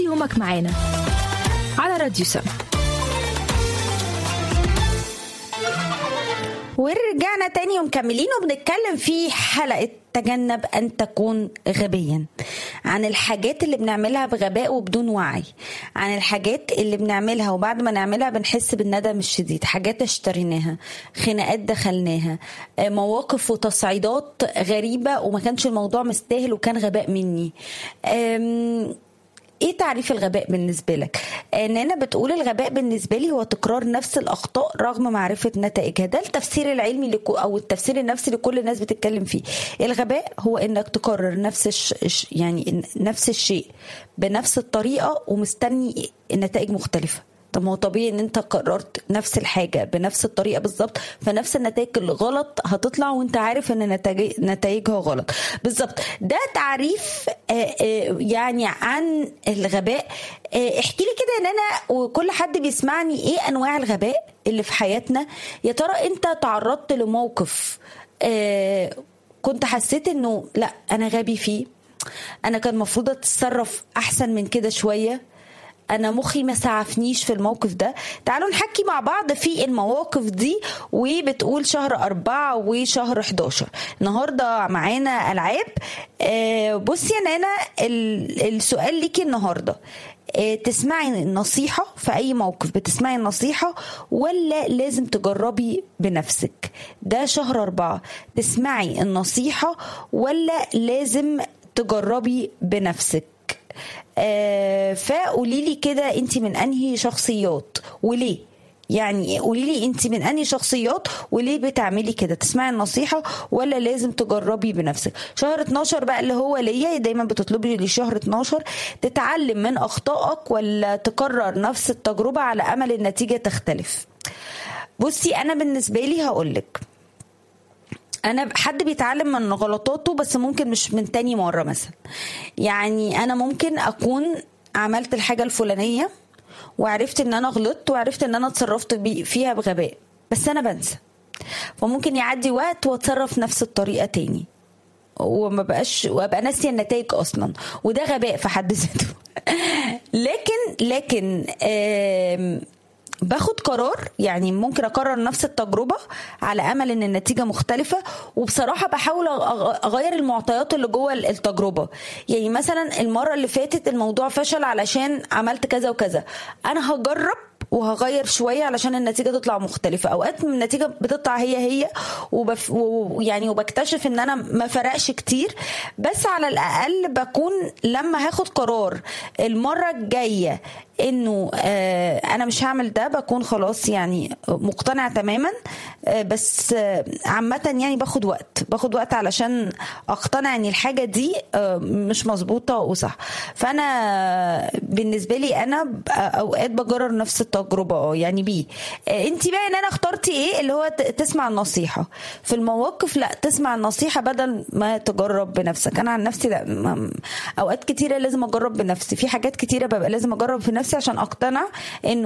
يومك معانا على راديو سم ورجعنا تاني ومكملين وبنتكلم في حلقة تجنب أن تكون غبيا عن الحاجات اللي بنعملها بغباء وبدون وعي عن الحاجات اللي بنعملها وبعد ما نعملها بنحس بالندم الشديد حاجات اشتريناها خناقات دخلناها مواقف وتصعيدات غريبة وما كانش الموضوع مستاهل وكان غباء مني أم ايه تعريف الغباء بالنسبه لك نانا بتقول الغباء بالنسبه لي هو تكرار نفس الاخطاء رغم معرفه نتائجها ده التفسير العلمي لكو او التفسير النفسي لكل الناس بتتكلم فيه الغباء هو انك تكرر نفس الش... يعني نفس الشيء بنفس الطريقه ومستني نتائج مختلفه طب ما هو طبيعي ان انت قررت نفس الحاجه بنفس الطريقه بالظبط فنفس النتائج الغلط هتطلع وانت عارف ان نتائج نتائجها غلط بالظبط ده تعريف يعني عن الغباء احكي لي كده ان انا وكل حد بيسمعني ايه انواع الغباء اللي في حياتنا يا ترى انت تعرضت لموقف كنت حسيت انه لا انا غبي فيه انا كان المفروض اتصرف احسن من كده شويه انا مخي ما سعفنيش في الموقف ده تعالوا نحكي مع بعض في المواقف دي وبتقول شهر أربعة وشهر 11 النهاردة معانا ألعاب بصي يا نانا السؤال ليكي النهاردة تسمعي النصيحة في أي موقف بتسمعي النصيحة ولا لازم تجربي بنفسك ده شهر أربعة تسمعي النصيحة ولا لازم تجربي بنفسك آه فقولي لي كده انت من انهي شخصيات وليه يعني قولي لي انت من انهي شخصيات وليه بتعملي كده تسمعي النصيحه ولا لازم تجربي بنفسك شهر 12 بقى اللي هو ليا دايما بتطلبي لي شهر 12 تتعلم من اخطائك ولا تكرر نفس التجربه على امل النتيجه تختلف بصي انا بالنسبه لي هقولك انا حد بيتعلم من غلطاته بس ممكن مش من تاني مره مثلا يعني انا ممكن اكون عملت الحاجه الفلانيه وعرفت ان انا غلطت وعرفت ان انا اتصرفت فيها بغباء بس انا بنسى فممكن يعدي وقت واتصرف نفس الطريقه تاني وما بقاش وابقى ناسيه النتائج اصلا وده غباء في حد ذاته لكن لكن باخد قرار يعني ممكن اكرر نفس التجربه على امل ان النتيجه مختلفه وبصراحه بحاول اغير المعطيات اللي جوه التجربه يعني مثلا المره اللي فاتت الموضوع فشل علشان عملت كذا وكذا انا هجرب وهغير شويه علشان النتيجه تطلع مختلفه اوقات النتيجه بتطلع هي هي وبف... ويعني وبكتشف ان انا ما فرقش كتير بس على الاقل بكون لما هاخد قرار المره الجايه انه آه انا مش هعمل ده بكون خلاص يعني مقتنعه تماما آه بس آه عامه يعني باخد وقت باخد وقت علشان اقتنع ان الحاجه دي آه مش مظبوطه وصح فانا بالنسبه لي انا اوقات بجرر نفس التجربه اه يعني بيه آه انت بقى ان انا اخترتي ايه اللي هو تسمع النصيحه في المواقف لا تسمع النصيحه بدل ما تجرب بنفسك انا عن نفسي لا اوقات كتيره لازم اجرب بنفسي في حاجات كتيره ببقى لازم اجرب في نفسي عشان اقتنع انه